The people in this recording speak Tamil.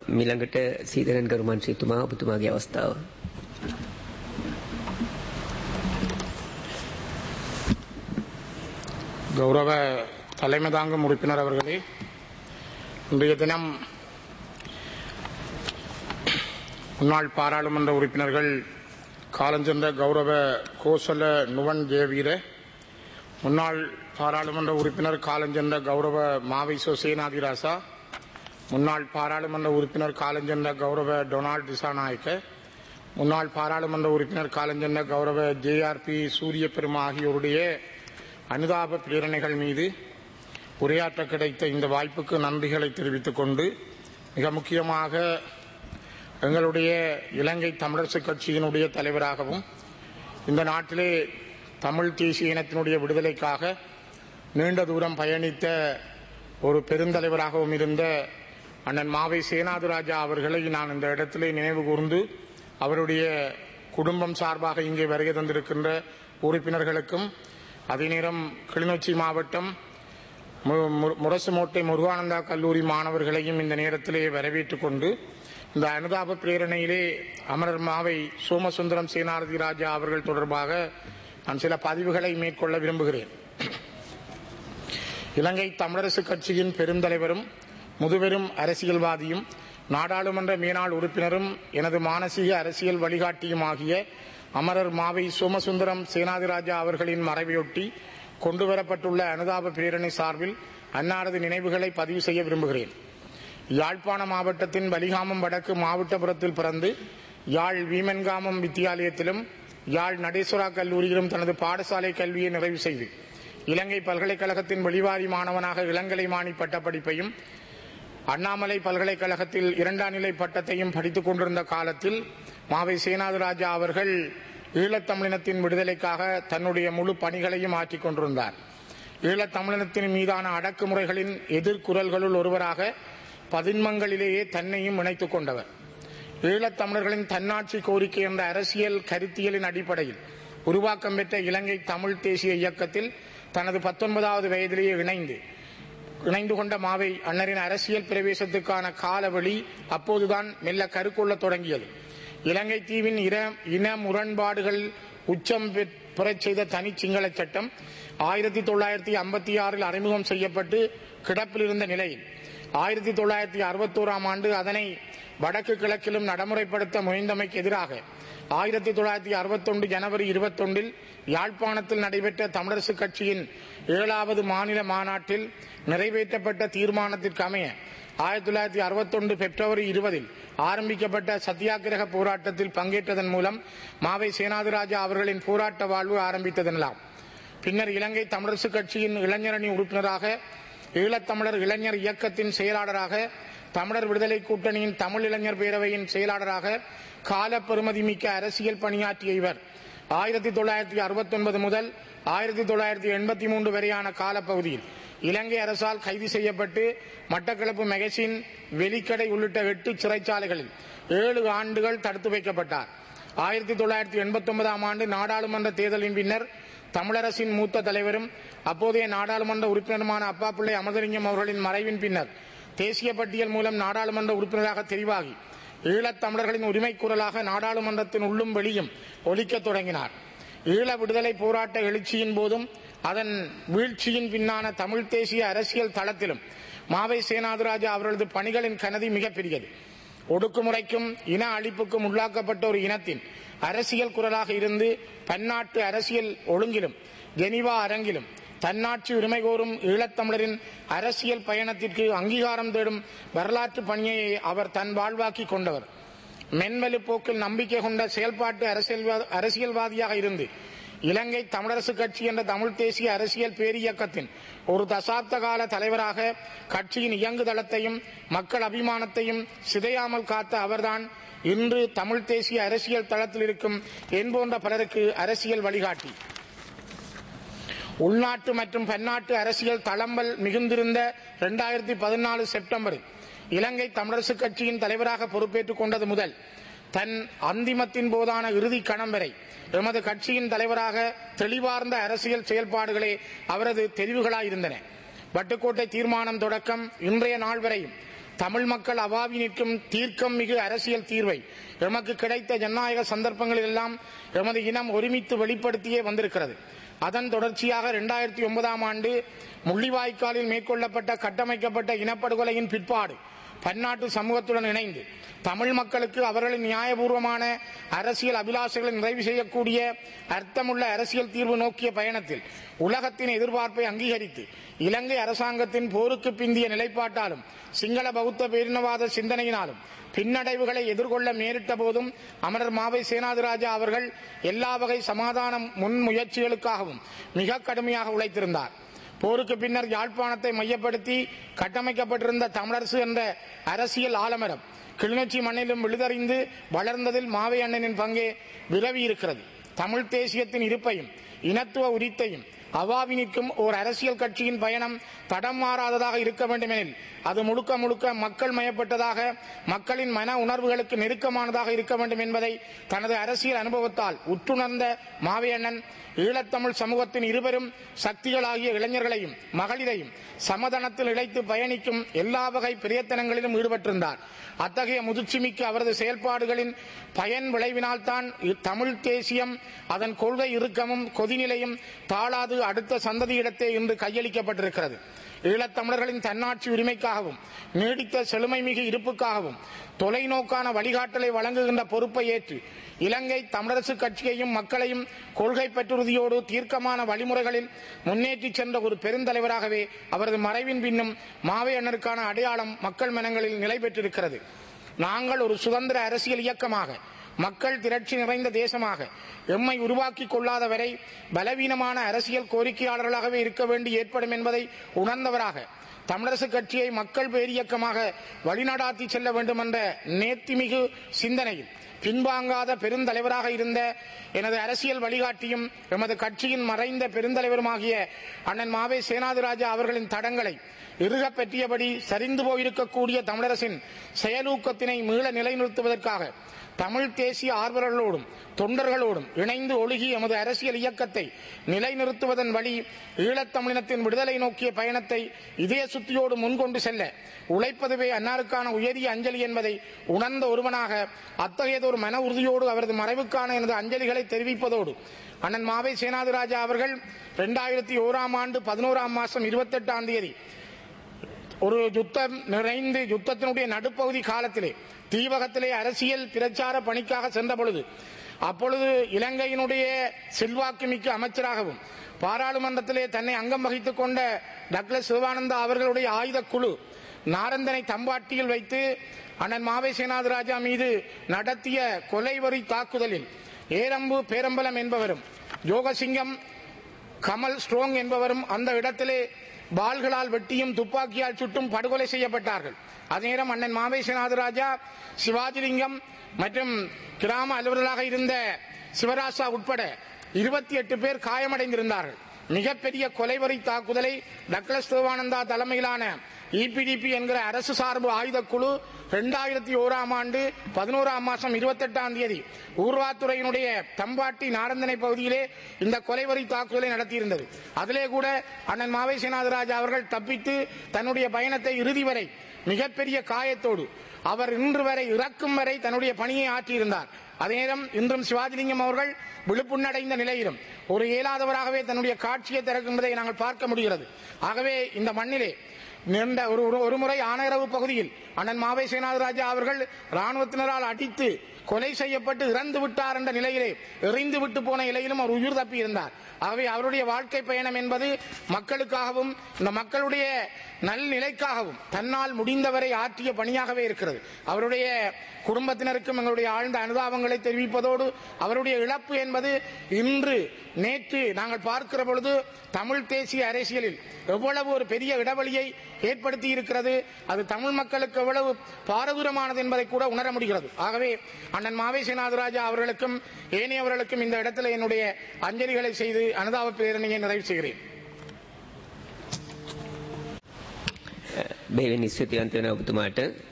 මිළඟට සීදරන් ගරුමන්ශ්‍රීතුමා ඔබතුමාගේ අවස්ථාව. கௌரவ தலைமை தாங்கும் உறுப்பினர் அவர்களே இன்றைய தினம் முன்னாள் பாராளுமன்ற உறுப்பினர்கள் காலஞ்சென்ற கௌரவ கோசல நுவன் ஜெயவீர முன்னாள் பாராளுமன்ற உறுப்பினர் காலஞ்சென்ற கௌரவ மாவைசோ சேனாதிராசா முன்னாள் பாராளுமன்ற உறுப்பினர் காலஞ்சென்ற கௌரவ டொனால்ட் திசாநாயக்க முன்னாள் பாராளுமன்ற உறுப்பினர் காலஞ்சென்ற கௌரவ ஜேஆர்பி சூரிய பெருமா ஆகியோருடைய அனுதாப பிரேரணைகள் மீது உரையாற்ற கிடைத்த இந்த வாய்ப்புக்கு நன்றிகளை தெரிவித்துக் கொண்டு மிக முக்கியமாக எங்களுடைய இலங்கை தமிழரசு கட்சியினுடைய தலைவராகவும் இந்த நாட்டிலே தமிழ் தேசிய இனத்தினுடைய விடுதலைக்காக நீண்ட தூரம் பயணித்த ஒரு பெருந்தலைவராகவும் இருந்த அண்ணன் மாவை சேனாதுராஜா அவர்களை நான் இந்த இடத்திலே நினைவு கூர்ந்து அவருடைய குடும்பம் சார்பாக இங்கே வருகை தந்திருக்கின்ற உறுப்பினர்களுக்கும் அதே நேரம் கிளிநொச்சி மாவட்டம் மு- மு- முரசுமோட்டை முருகானந்தா கல்லூரி மாணவர்களையும் இந்த நேரத்திலே வரவேற்றுக் கொண்டு இந்த அனுதாப பிரேரணையிலே அமரர் மாவை சோமசுந்தரம் சேனாரதி ராஜா அவர்கள் தொடர்பாக நான் சில பதிவுகளை மேற்கொள்ள விரும்புகிறேன் இலங்கை தமிழரசு கட்சியின் பெருந்தலைவரும் முதுபெரும் அரசியல்வாதியும் நாடாளுமன்ற மேனாள் உறுப்பினரும் எனது மானசீக அரசியல் வழிகாட்டியுமாகிய அமரர் மாவை சோமசுந்தரம் சேனாதிராஜா அவர்களின் மறைவையொட்டி கொண்டுவரப்பட்டுள்ள அனுதாப பிரேரணை சார்பில் அன்னாரது நினைவுகளை பதிவு செய்ய விரும்புகிறேன் யாழ்ப்பாண மாவட்டத்தின் வலிகாமம் வடக்கு மாவட்டபுரத்தில் பிறந்து யாழ் வீமன்காமம் வித்தியாலயத்திலும் யாழ் நடேஸ்வரா கல்லூரியிலும் தனது பாடசாலை கல்வியை நிறைவு செய்து இலங்கை பல்கலைக்கழகத்தின் வெளிவாரி மாணவனாக இளங்கலை மாணி பட்டப்படிப்பையும் அண்ணாமலை பல்கலைக்கழகத்தில் இரண்டாம் நிலை பட்டத்தையும் படித்துக் கொண்டிருந்த காலத்தில் மாவை சேனாதிராஜா அவர்கள் ஈழத்தமிழினத்தின் விடுதலைக்காக தன்னுடைய முழு பணிகளையும் ஆற்றிக் கொண்டிருந்தார் ஈழத்தமிழினத்தின் மீதான அடக்குமுறைகளின் எதிர்குரல்களுள் ஒருவராக பதின்மங்களிலேயே தன்னையும் இணைத்துக் கொண்டவர் ஈழத்தமிழர்களின் தன்னாட்சி கோரிக்கை என்ற அரசியல் கருத்தியலின் அடிப்படையில் உருவாக்கம் பெற்ற இலங்கை தமிழ் தேசிய இயக்கத்தில் தனது பத்தொன்பதாவது வயதிலேயே இணைந்து இணைந்து கொண்ட மாவை அண்ணரின் அரசியல் பிரவேசத்துக்கான காலவழி அப்போதுதான் மெல்ல கருக்கொள்ளத் தொடங்கியது இலங்கை தீவின் இர இன முரண்பாடுகள் உச்சம் பெற்- பெறச் செய்த தனி சிங்கள சட்டம் ஆயிரத்தி தொள்ளாயிரத்தி ஐம்பத்தி ஆறில் அறிமுகம் செய்யப்பட்டு கிடப்பில் இருந்த நிலையில் ஆயிரத்தி தொள்ளாயிரத்தி அறுபத்தோராம் ஆண்டு அதனை வடக்கு கிழக்கிலும் நடைமுறைப்படுத்த முயன்றமைக்கு எதிராக ஆயிரத்தி தொள்ளாயிரத்தி அறுபத்தொன்று ஜனவரி இருபத்தொன்றில் யாழ்ப்பாணத்தில் நடைபெற்ற தமிழரசு கட்சியின் ஏழாவது மாநில மாநாட்டில் நிறைவேற்றப்பட்ட தீர்மானத்திற்கு அமைய ஆயிரத்தி தொள்ளாயிரத்தி அறுபத்தொன்று பிப்ரவரி இருபதில் ஆரம்பிக்கப்பட்ட சத்தியாகிரக போராட்டத்தில் பங்கேற்றதன் மூலம் மாவை சேனாதிராஜா அவர்களின் போராட்ட வாழ்வு ஆரம்பித்ததெனலாம் பின்னர் இலங்கை தமிழரசு கட்சியின் இளைஞரணி உறுப்பினராக ஈழத்தமிழர் இளைஞர் இயக்கத்தின் செயலாளராக தமிழர் விடுதலை கூட்டணியின் தமிழ் இளைஞர் பேரவையின் செயலாளராக கால பெருமதி மிக்க அரசியல் பணியாற்றிய இவர் ஆயிரத்தி தொள்ளாயிரத்தி அறுபத்தி ஒன்பது முதல் ஆயிரத்தி தொள்ளாயிரத்தி எண்பத்தி மூன்று வரையான காலப்பகுதியில் இலங்கை அரசால் கைது செய்யப்பட்டு மட்டக்களப்பு மெகசின் வெலிக்கடை உள்ளிட்ட எட்டு சிறைச்சாலைகளில் ஏழு ஆண்டுகள் தடுத்து வைக்கப்பட்டார் ஆயிரத்தி தொள்ளாயிரத்தி எண்பத்தி ஒன்பதாம் ஆண்டு நாடாளுமன்ற தேர்தலின் பின்னர் தமிழரசின் மூத்த தலைவரும் அப்போதைய நாடாளுமன்ற உறுப்பினருமான அப்பா பிள்ளை அமர்தலிங்கம் அவர்களின் மறைவின் பின்னர் தேசிய பட்டியல் மூலம் நாடாளுமன்ற உறுப்பினராக தெரிவாகி ஈழத் தமிழர்களின் உரிமை குரலாக நாடாளுமன்றத்தின் உள்ளும் வெளியும் ஒலிக்கத் தொடங்கினார் ஈழ விடுதலை போராட்ட எழுச்சியின் போதும் அதன் வீழ்ச்சியின் பின்னான தமிழ் தேசிய அரசியல் தளத்திலும் மாவை சேனாதிராஜா அவர்களது பணிகளின் கனதி மிகப்பெரியது ஒடுக்குமுறைக்கும் இன அழிப்புக்கும் உள்ளாக்கப்பட்ட ஒரு இனத்தின் அரசியல் குரலாக இருந்து பன்னாட்டு அரசியல் ஒழுங்கிலும் ஜெனீவா அரங்கிலும் தன்னாட்சி உரிமை கோரும் ஈழத்தமிழரின் அரசியல் பயணத்திற்கு அங்கீகாரம் தேடும் வரலாற்று பணியை அவர் தன் வாழ்வாக்கி கொண்டவர் மென்வெளி போக்கில் நம்பிக்கை கொண்ட செயல்பாட்டு அரசியல்வா- அரசியல்வாதியாக இருந்து இலங்கை தமிழரசு கட்சி என்ற தமிழ் தேசிய அரசியல் பேரியக்கத்தின் ஒரு தசாப்த கால தலைவராக கட்சியின் இயங்குதளத்தையும் மக்கள் அபிமானத்தையும் சிதையாமல் காத்த அவர்தான் இன்று தமிழ் தேசிய அரசியல் தளத்தில் இருக்கும் என் போன்ற பலருக்கு அரசியல் வழிகாட்டி உள்நாட்டு மற்றும் பன்னாட்டு அரசியல் தளம்பல் மிகுந்திருந்த இரண்டாயிரத்தி பதினாலு செப்டம்பரில் இலங்கை தமிழரசு கட்சியின் தலைவராக பொறுப்பேற்றுக் கொண்டது முதல் தன் அந்திமத்தின் போதான இறுதி கணம் வரை எமது கட்சியின் தலைவராக தெளிவார்ந்த அரசியல் செயல்பாடுகளே அவரது தெரிவுகளாயிருந்தன வட்டுக்கோட்டை தீர்மானம் தொடக்கம் இன்றைய நாள் வரையும் தமிழ் மக்கள் அவாவி நிற்கும் தீர்க்கம் மிகு அரசியல் தீர்வை எமக்கு கிடைத்த ஜனநாயக சந்தர்ப்பங்களில் எல்லாம் எமது இனம் ஒருமித்து வெளிப்படுத்தியே வந்திருக்கிறது அதன் தொடர்ச்சியாக இரண்டாயிரத்தி ஒன்பதாம் ஆண்டு முள்ளிவாய்க்காலில் மேற்கொள்ளப்பட்ட கட்டமைக்கப்பட்ட இனப்படுகொலையின் பிற்பாடு பன்னாட்டு சமூகத்துடன் இணைந்து தமிழ் மக்களுக்கு அவர்களின் நியாயபூர்வமான அரசியல் அபிலாஷைகளை நிறைவு செய்யக்கூடிய அர்த்தமுள்ள அரசியல் தீர்வு நோக்கிய பயணத்தில் உலகத்தின் எதிர்பார்ப்பை அங்கீகரித்து இலங்கை அரசாங்கத்தின் போருக்கு பிந்திய நிலைப்பாட்டாலும் சிங்கள பௌத்த பேரினவாத சிந்தனையினாலும் பின்னடைவுகளை எதிர்கொள்ள நேரிட்ட போதும் அமரர் மாவை சேனாதிராஜா அவர்கள் எல்லா வகை சமாதான முன்முயற்சிகளுக்காகவும் மிக கடுமையாக உழைத்திருந்தார் போருக்கு பின்னர் யாழ்ப்பாணத்தை மையப்படுத்தி கட்டமைக்கப்பட்டிருந்த தமிழரசு என்ற அரசியல் ஆலமரம் கிளிநொச்சி மண்ணிலும் விழுதறிந்து வளர்ந்ததில் மாவை அண்ணனின் பங்கே விரவி இருக்கிறது தமிழ் தேசியத்தின் இருப்பையும் இனத்துவ உரித்தையும் அவாவி நிற்கும் ஓர் அரசியல் கட்சியின் பயணம் தடம் மாறாததாக இருக்க வேண்டுமெனில் அது முழுக்க முழுக்க மக்கள் மயப்பட்டதாக மக்களின் மன உணர்வுகளுக்கு நெருக்கமானதாக இருக்க வேண்டும் என்பதை தனது அரசியல் அனுபவத்தால் உற்றுணர்ந்த மாவையண்ணன் ஈழத்தமிழ் சமூகத்தின் இருவரும் சக்திகளாகிய இளைஞர்களையும் மகளிரையும் சமதனத்தில் இழைத்து பயணிக்கும் எல்லா வகை பிரயத்தனங்களிலும் ஈடுபட்டிருந்தார் அத்தகைய முதிர்ச்சிமிக்க அவரது செயல்பாடுகளின் பயன் விளைவினால்தான் தமிழ் தேசியம் அதன் கொள்கை இறுக்கமும் கொதிநிலையும் தாளாது அடுத்த சந்ததியிடத்தே இன்று கையளிக்கப்பட்டிருக்கிறது ஈழத்தமிழர்களின் தன்னாட்சி உரிமைக்காகவும் நீடித்த செழுமை மிகு இருப்புக்காகவும் தொலைநோக்கான வழிகாட்டலை வழங்குகின்ற பொறுப்பை ஏற்று இலங்கை தமிழரசு கட்சியையும் மக்களையும் கொள்கை பெற்றுறுதியோடு தீர்க்கமான வழிமுறைகளில் முன்னேற்றி சென்ற ஒரு பெருந்தலைவராகவே அவரது மறைவின் பின்னும் மாவை அண்ணருக்கான அடையாளம் மக்கள் மனங்களில் நிலை பெற்றிருக்கிறது நாங்கள் ஒரு சுதந்திர அரசியல் இயக்கமாக மக்கள் திரட்சி நிறைந்த தேசமாக எம்மை உருவாக்கி கொள்ளாத வரை பலவீனமான அரசியல் கோரிக்கையாளர்களாகவே இருக்க வேண்டி ஏற்படும் என்பதை உணர்ந்தவராக தமிழரசு கட்சியை மக்கள் பேரியக்கமாக வழிநடாத்தி செல்ல வேண்டும் என்ற நேர்த்திமிகு சிந்தனையில் பின்வாங்காத பெருந்தலைவராக இருந்த எனது அரசியல் வழிகாட்டியும் எமது கட்சியின் மறைந்த பெருந்தலைவருமாகிய அண்ணன் மாவே சேனாதிராஜா அவர்களின் தடங்களை இறுக பெற்றியபடி சரிந்து போயிருக்கக்கூடிய தமிழரசின் செயலூக்கத்தினை மீள நிலைநிறுத்துவதற்காக தமிழ் தேசிய ஆர்வலர்களோடும் தொண்டர்களோடும் இணைந்து ஒழுகி எமது அரசியல் இயக்கத்தை நிலைநிறுத்துவதன் வழி ஈழத்தமிழினத்தின் விடுதலை நோக்கிய பயணத்தை இதய சுத்தியோடு முன்கொண்டு செல்ல உழைப்பதுவே அன்னாருக்கான உயரிய அஞ்சலி என்பதை உணர்ந்த ஒருவனாக அத்தகையதொரு மன உறுதியோடு அவரது மறைவுக்கான எனது அஞ்சலிகளை தெரிவிப்பதோடு அண்ணன் மாவை சேனாதிராஜா அவர்கள் இரண்டாயிரத்தி ஓராம் ஆண்டு பதினோராம் மாசம் இருபத்தெட்டாம் தேதி ஒரு யுத்தம் நிறைந்து யுத்தத்தினுடைய நடுப்பகுதி காலத்திலே தீவகத்திலே அரசியல் பிரச்சார பணிக்காக சென்ற பொழுது அப்பொழுது இலங்கையினுடைய செல்வாக்கு மிக்க அமைச்சராகவும் பாராளுமன்றத்திலே தன்னை அங்கம் வகித்துக் கொண்ட டக்ளஸ் சிவானந்தா அவர்களுடைய ஆயுத குழு நாரந்தனை தம்பாட்டியில் வைத்து அண்ணன் மாவை சேனாதிராஜா மீது நடத்திய கொலைவரி தாக்குதலில் ஏரம்பு பேரம்பலம் என்பவரும் யோகசிங்கம் கமல் ஸ்ட்ரோங் என்பவரும் அந்த இடத்திலே பால்களால் வெட்டியும் துப்பாக்கியால் சுட்டும் படுகொலை செய்யப்பட்டார்கள் அதே நேரம் அண்ணன் மாவேசநாதராஜா சிவாஜிலிங்கம் மற்றும் கிராம அலுவலராக இருந்த சிவராசா உட்பட இருபத்தி எட்டு பேர் காயமடைந்திருந்தார்கள் மிகப்பெரிய கொலைவரி தாக்குதலை டக்ளஸ் தேவானந்தா தலைமையிலான இபிடிபி என்கிற அரசு சார்பு ஆயுத குழு இரண்டாயிரத்தி ஓராம் ஆண்டு பதினோராம் மாசம் இருபத்தெட்டாம் தேதி ஊர்வாத்துறையினுடைய தம்பாட்டி நாரந்தனை பகுதியிலே இந்த கொலைவரி தாக்குதலை நடத்தியிருந்தது அதிலே கூட அண்ணன் மாவை சேனாதராஜ் அவர்கள் தப்பித்து தன்னுடைய பயணத்தை இறுதி வரை மிகப்பெரிய காயத்தோடு அவர் இன்று வரை இறக்கும் வரை தன்னுடைய பணியை ஆற்றியிருந்தார் அதே நேரம் இன்றும் சிவாஜிலிங்கம் அவர்கள் விழுப்புண்ணடைந்த நிலையிலும் ஒரு இயலாதவராகவே தன்னுடைய காட்சியை திறக்கின்றதை நாங்கள் பார்க்க முடிகிறது ஆகவே இந்த மண்ணிலே நீண்ட ஒரு ஒரு- ஒரு முறை ஆனையரவு பகுதியில் அண்ணன் மாவை சேனாதராஜா அவர்கள் ராணுவத்தினரால் அடித்து கொலை செய்யப்பட்டு இறந்து விட்டார் என்ற நிலையிலே எறிந்து விட்டு போன நிலையிலும் அவர் உயிர் தப்பி இருந்தார் ஆகவே அவருடைய வாழ்க்கை பயணம் என்பது மக்களுக்காகவும் இந்த மக்களுடைய நல்நிலைக்காகவும் தன்னால் முடிந்தவரை ஆற்றிய பணியாகவே இருக்கிறது அவருடைய குடும்பத்தினருக்கும் எங்களுடைய ஆழ்ந்த அனுதாபங்களை தெரிவிப்பதோடு அவருடைய இழப்பு என்பது இன்று நேற்று நாங்கள் பார்க்கிற பொழுது தமிழ் தேசிய அரசியலில் எவ்வளவு ஒரு பெரிய இடைவெளியை ஏற்படுத்தி இருக்கிறது அது தமிழ் மக்களுக்கு எவ்வளவு பாரதூரமானது என்பதை கூட உணர முடிகிறது ஆகவே அண்ணன் மாவை சேனாதராஜா அவர்களுக்கும் ஏனையவர்களுக்கும் இந்த இடத்துல என்னுடைய அஞ்சலிகளை செய்து அனுதாப பேரணியை நிறைவு செய்கிறேன் බෙහෙවින් ස්තුතිවන්ත වෙන ඔබතුමාට